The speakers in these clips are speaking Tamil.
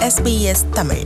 SBS தமிழ்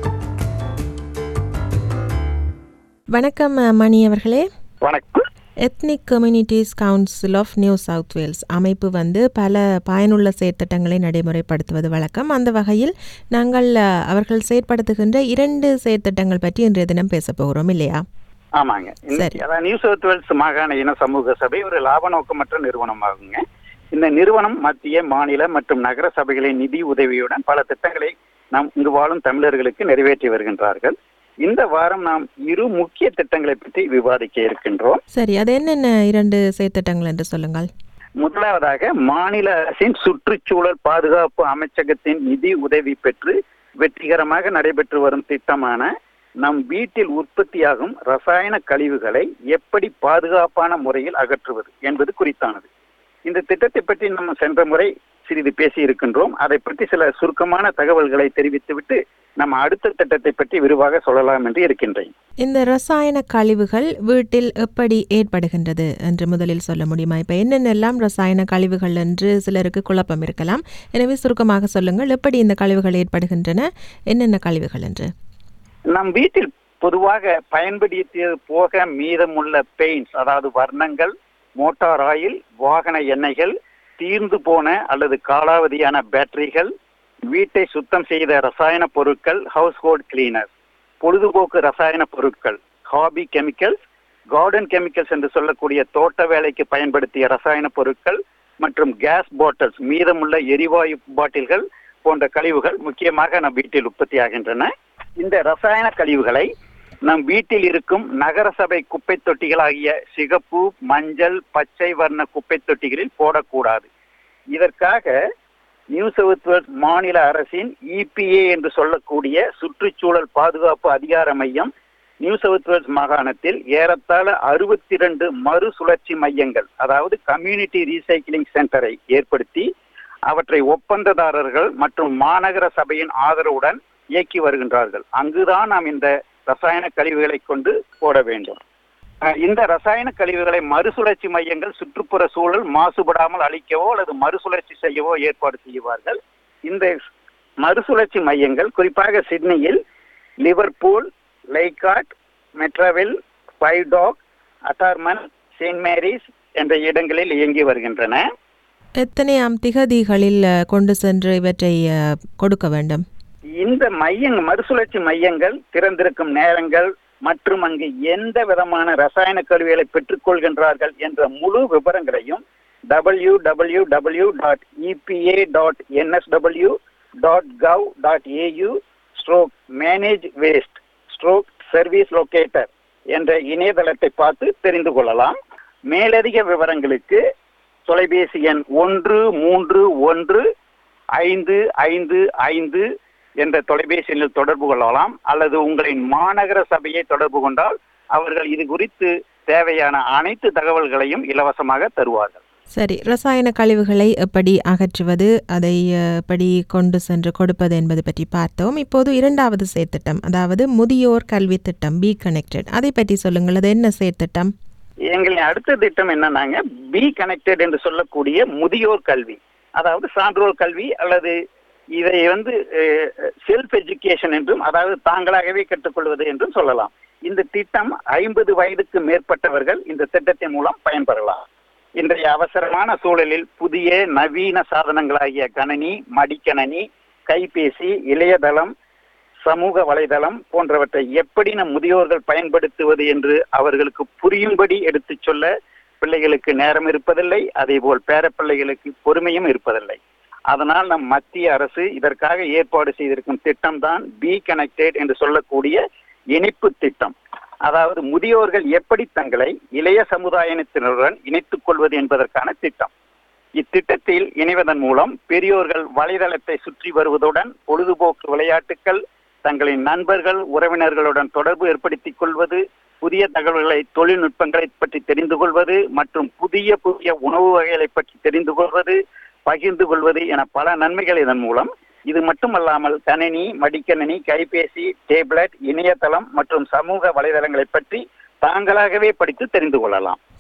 வணக்கம் அஹ், மணி அவர்களே வணக்கம் ethnic communities council of New South Wales அமைப்பு வந்து பல பயனுள்ள செயற்திட்டங்களை நடைமுறைப்படுத்துவது வழக்கம் அந்த வகையில் நாங்கள் அஹ், அவர்கள் செயற்படுத்துகின்ற இரண்டு செயற்திட்டங்கள் பற்றி இன்றைய தினம் பேச போகிறோம் இல்லையா ஆமாங்க சரி. இன்னைக்கு அதான் நியூ சவுத் வேல்ஸ் மாகாண இன சமூக சபை ஒரு லாப நோக்கமற்ற நிறுவனமாகுங்க இந்த நிறுவனம் மத்திய மாநில மற்றும் நகர சபைகளின் நிதி உதவியுடன் பல திட்டங்களை நாம் இங்கு வாழும் தமிழர்களுக்கு நிறைவேற்றி வருகின்றார்கள் இந்த வாரம் நாம் இரு முக்கிய திட்டங்களை பற்றி விவாதிக்க இருக்கின்றோம் சரி அது என்னென்ன இரண்டு செயற்திட்டங்கள் என்று சொல்லுங்கள் முதலாவதாக மாநில அரசின் சுற்றுச்சூழல் பாதுகாப்பு அமைச்சகத்தின் நிதி உதவி பெற்று வெற்றிகரமாக நடைபெற்று வரும் திட்டமான நம் வீட்டில் உற்பத்தியாகும் ரசாயன கழிவுகளை எப்படி பாதுகாப்பான முறையில் அகற்றுவது என்பது குறித்தானது இந்த திட்டத்தை பற்றி நம்ம சென்ற முறை சிறிது பேசி இருக்கின்றோம் அதை பற்றி சில சுருக்கமான தகவல்களை தெரிவித்துவிட்டு நம்ம அடுத்த திட்டத்தை பற்றி விரிவாக சொல்லலாம் என்று இருக்கின்றேன் இந்த ரசாயன கழிவுகள் வீட்டில் எப்படி ஏற்படுகின்றது என்று முதலில் சொல்ல முடியுமா இப்போ என்னென்னலாம் ரசாயன கழிவுகள் என்று சிலருக்கு குழப்பம் இருக்கலாம் எனவே சுருக்கமாக சொல்லுங்கள் எப்படி இந்த கழிவுகள் ஏற்படுகின்றன என்னென்ன கழிவுகள் என்று நம் வீட்டில் பொதுவாக பயன்படுத்தியது போக மீதமுள்ள பெயிண்ட்ஸ் அதாவது வர்ணங்கள் மோட்டார் ஆயில் வாகன எண்ணெய்கள் தீர்ந்து போன அல்லது காலாவதியான பேட்டரிகள் வீட்டை சுத்தம் செய்த ரசாயன பொருட்கள் ஹவுஸ்ஹோல்ட் கிளீனர் பொழுதுபோக்கு ரசாயன பொருட்கள் ஹாபி கெமிக்கல்ஸ் கார்டன் கெமிக்கல்ஸ் என்று சொல்லக்கூடிய தோட்ட வேலைக்கு பயன்படுத்திய ரசாயன பொருட்கள் மற்றும் கேஸ் பாட்டில்ஸ் மீதமுள்ள எரிவாயு பாட்டில்கள் போன்ற கழிவுகள் முக்கியமாக நம் வீட்டில் உற்பத்தியாகின்றன இந்த ரசாயன கழிவுகளை நம் வீட்டில் இருக்கும் நகர சபை குப்பை தொட்டிகளாகிய சிகப்பு மஞ்சள் பச்சை வர்ண குப்பை தொட்டிகளில் போடக்கூடாது இதற்காக நியூ சவுத் வேல்ஸ் மாநில அரசின் இபிஏ என்று சொல்லக்கூடிய சுற்றுச்சூழல் பாதுகாப்பு அதிகார மையம் நியூ சவுத் வேல்ஸ் மாகாணத்தில் ஏறத்தாழ அறுபத்தி ரெண்டு மறுசுழற்சி மையங்கள் அதாவது கம்யூனிட்டி ரீசைக்கிளிங் சென்டரை ஏற்படுத்தி அவற்றை ஒப்பந்ததாரர்கள் மற்றும் மாநகர சபையின் ஆதரவுடன் இயக்கி வருகின்றார்கள் அங்குதான் நாம் இந்த ரசாயன கழிவுகளை கொண்டு போட வேண்டும் அஹ் இந்த ரசாயன கழிவுகளை மறுசுழற்சி மையங்கள் சுற்றுப்புற சூழல் மாசுபடாமல் அழிக்கவோ அல்லது மறுசுழற்சி செய்யவோ ஏற்பாடு செய்வார்கள் இந்த மறுசுழற்சி மையங்கள் குறிப்பாக சிட்னியில் லிவர்பூல் லைகாட் மெட்ராவில் பைடாக் அட்டார்மன் செயின்ட் மேரிஸ் என்ற இடங்களில் இயங்கி வருகின்றன எத்தனையாம் திகதிகளில் அஹ், கொண்டு சென்று இவற்றை அஹ், கொடுக்க வேண்டும் இந்த மையங் மறுசுழற்சி மையங்கள் திறந்திருக்கும் நேரங்கள் மற்றும் அங்கு எந்த விதமான ரசாயன கருவிகளை பெற்றுக்கொள்கின்றார்கள் என்ற முழு விவரங்களையும் W W W dot EPA dot NSW dot gov dot AU stroke manage waste stroke service locator என்ற இணையதளத்தை பார்த்து தெரிந்து கொள்ளலாம் மேலதிக விவரங்களுக்கு தொலைபேசி எண் ஒன்று மூன்று ஒன்று ஐந்து ஐந்து ஐந்து என்ற தொலைபேசி எண்ணில் தொடர்பு கொள்ளலாம் அல்லது உங்களின் மாநகர சபையை தொடர்பு கொண்டால் அவர்கள் இது குறித்து தேவையான அனைத்து தகவல்களையும் இலவசமாக தருவார்கள் சரி ரசாயன கழிவுகளை எப்படி அகற்றுவது அதை அஹ், எப்படி கொண்டு சென்று கொடுப்பது என்பது பற்றி பார்த்தோம் இப்போது இரண்டாவது செயற்திட்டம் அதாவது முதியோர் கல்வி திட்டம் பி கனெக்டட் அதை பற்றி சொல்லுங்கள் அது என்ன செயற்திட்டம் எங்களின் அடுத்த திட்டம் என்னன்னாங்க பி கனெக்டட் என்று சொல்லக்கூடிய முதியோர் கல்வி அதாவது சான்றோர் கல்வி அல்லது இதை வந்து செல்ஃப் எஜுகேஷன் என்றும் அதாவது தாங்களாகவே கற்றுக்கொள்வது என்றும் சொல்லலாம் இந்த திட்டம் ஐம்பது வயதுக்கு மேற்பட்டவர்கள் இந்த திட்டத்தின் மூலம் பயன்பெறலாம் இன்றைய அவசரமான சூழலில் புதிய நவீன சாதனங்களாகிய கணனி மடிக்கணனி கைபேசி இளையதளம் சமூக வலைதளம் போன்றவற்றை எப்படி நம் முதியோர்கள் பயன்படுத்துவது என்று அவர்களுக்கு புரியும்படி எடுத்துச் சொல்ல பிள்ளைகளுக்கு நேரம் இருப்பதில்லை அதேபோல் பேரப்பிள்ளைகளுக்கு பொறுமையும் இருப்பதில்லை அதனால் நம் மத்திய அரசு இதற்காக ஏற்பாடு செய்திருக்கும் திட்டம்தான் பி கனெக்டட் என்று சொல்லக்கூடிய இணைப்பு திட்டம் அதாவது முதியோர்கள் எப்படி தங்களை இளைய சமுதாயத்தினருடன் இணைத்துக் கொள்வது என்பதற்கான திட்டம் இத்திட்டத்தில் இணைவதன் மூலம் பெரியோர்கள் வலைதளத்தை சுற்றி வருவதுடன் பொழுதுபோக்கு விளையாட்டுகள் தங்களின் நண்பர்கள் உறவினர்களுடன் தொடர்பு ஏற்படுத்திக் கொள்வது புதிய தகவல்களை தொழில்நுட்பங்களை பற்றி தெரிந்து கொள்வது மற்றும் புதிய புதிய உணவு வகைகளை பற்றி தெரிந்து கொள்வது பகிர்ந்து கொள்வது என பல நன்மைகள் இதன் மூலம் இது மட்டுமல்லாமல் கணினி மடிக்கணினி கைபேசி டேப்லெட் இணையதளம் மற்றும் சமூக வலைதளங்களை பற்றி தாங்களாகவே படித்து தெரிந்து கொள்ளலாம்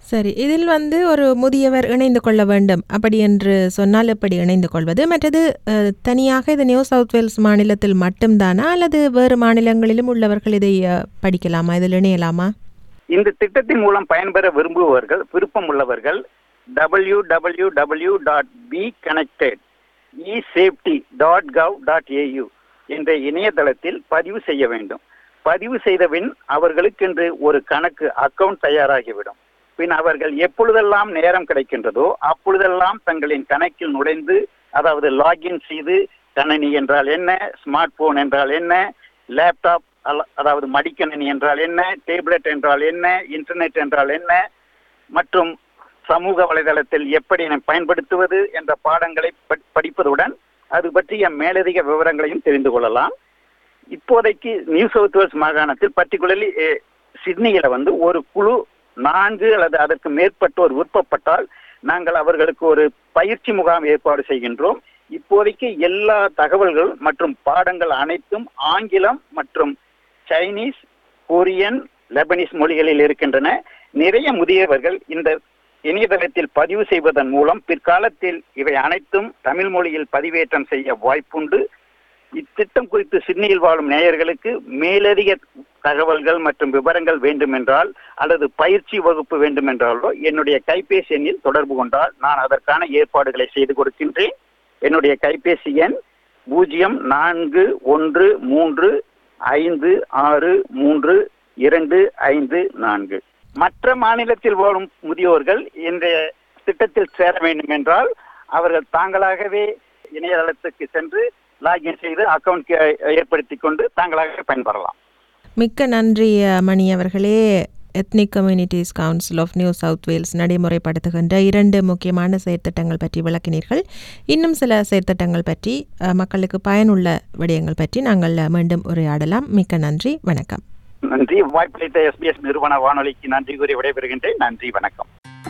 சரி இதில் வந்து ஒரு முதியவர் இணைந்து கொள்ள வேண்டும் அப்படி என்று சொன்னால் எப்படி இணைந்து கொள்வது மற்றது அஹ், தனியாக இது நியூ சவுத் வேல்ஸ் மாநிலத்தில் மட்டும்தானா அல்லது வேறு மாநிலங்களிலும் உள்ளவர்கள் இதை அஹ், படிக்கலாமா இதில் இணையலாமா இந்த திட்டத்தின் மூலம் பயன்பெற விரும்புபவர்கள் விருப்பம் உள்ளவர்கள் W W W dot be connected e safety dot gov dot AU என்ற இணையதளத்தில் பதிவு செய்ய வேண்டும் பதிவு செய்தபின் அவர்களுக்கென்று ஒரு கணக்கு அக்கவுண்ட் தயாராகிவிடும் பின் அவர்கள் எப்பொழுதெல்லாம் நேரம் கிடைக்கின்றதோ அப்பொழுதெல்லாம் தங்களின் கணக்கில் நுழைந்து அதாவது லாகின் செய்து கணனி என்றால் என்ன ஸ்மார்ட் போன் என்றால் என்ன லேப்டாப் அல்ல- அதாவது மடிக்கணினி என்றால் என்ன டேப்லெட் என்றால் என்ன இன்டர்நெட் என்றால் என்ன மற்றும் சமூக வலைதளத்தில் எப்படி நாம் பயன்படுத்துவது என்ற பாடங்களை படி- படிப்பதுடன் அது பற்றிய மேலதிக விவரங்களையும் தெரிந்து கொள்ளலாம் இப்போதைக்கு நியூ சவுத் வேல்ஸ் மாகாணத்தில் பர்டிகுலர்லி சிட்னியில வந்து ஒரு குழு நான்கு அல்லது அதற்கு மேற்பட்டோர் விருப்பப்பட்டால் நாங்கள் அவர்களுக்கு ஒரு பயிற்சி முகாம் ஏற்பாடு செய்கின்றோம் இப்போதைக்கு எல்லா தகவல்கள் மற்றும் பாடங்கள் அனைத்தும் ஆங்கிலம் மற்றும் சைனீஸ் கொரியன் லெபனிஸ் மொழிகளில் இருக்கின்றன நிறைய முதியவர்கள் இந்த இணையதளத்தில் பதிவு செய்வதன் மூலம் பிற்காலத்தில் இவை அனைத்தும் தமிழ் மொழியில் பதிவேற்றம் செய்ய வாய்ப்புண்டு இத்திட்டம் குறித்து சிட்னியில் வாழும் நேயர்களுக்கு மேலதிக தகவல்கள் மற்றும் விவரங்கள் வேண்டுமென்றால் அல்லது பயிற்சி வகுப்பு வேண்டுமென்றாலோ என்னுடைய கைபேசி எண்ணில் தொடர்பு கொண்டால் நான் அதற்கான ஏற்பாடுகளை செய்து கொடுக்கின்றேன் என்னுடைய கைபேசி எண் பூஜ்ஜியம் நான்கு ஒன்று மூன்று ஐந்து ஆறு மூன்று இரண்டு ஐந்து நான்கு மற்ற மாநிலத்தில் வாழும் முதியோர்கள் இந்த திட்டத்தில் சேர வேண்டும் என்றால் அவர்கள் தாங்களாகவே இணையதளத்துக்கு சென்று லாகின் செய்து அக்கவுண்ட் ஏற்படுத்தி கொண்டு தாங்களாக பயன்பெறலாம் மிக்க நன்றி அஹ், மணி அவர்களே ethnic communities council of New South Wales நடைமுறைப்படுத்துகின்ற இரண்டு முக்கியமான செயற்திட்டங்கள் பற்றி விளக்கினீர்கள் இன்னும் சில செயற்திட்டங்கள் பற்றி அஹ், மக்களுக்கு பயனுள்ள விடயங்கள் பற்றி நாங்கள் அஹ், மீண்டும் உரையாடலாம் மிக்க நன்றி வணக்கம் நன்றி வாய்ப்பளித்த எஸ்பிஎஸ் நிறுவன வானொலிக்கு நன்றி கூறி விடைபெறுகின்றேன் நன்றி வணக்கம்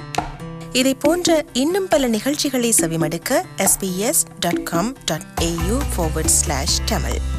இதை போன்ற இன்னும் பல நிகழ்ச்சிகளை செவிமடுக்க sbs.com.au forward slash tamil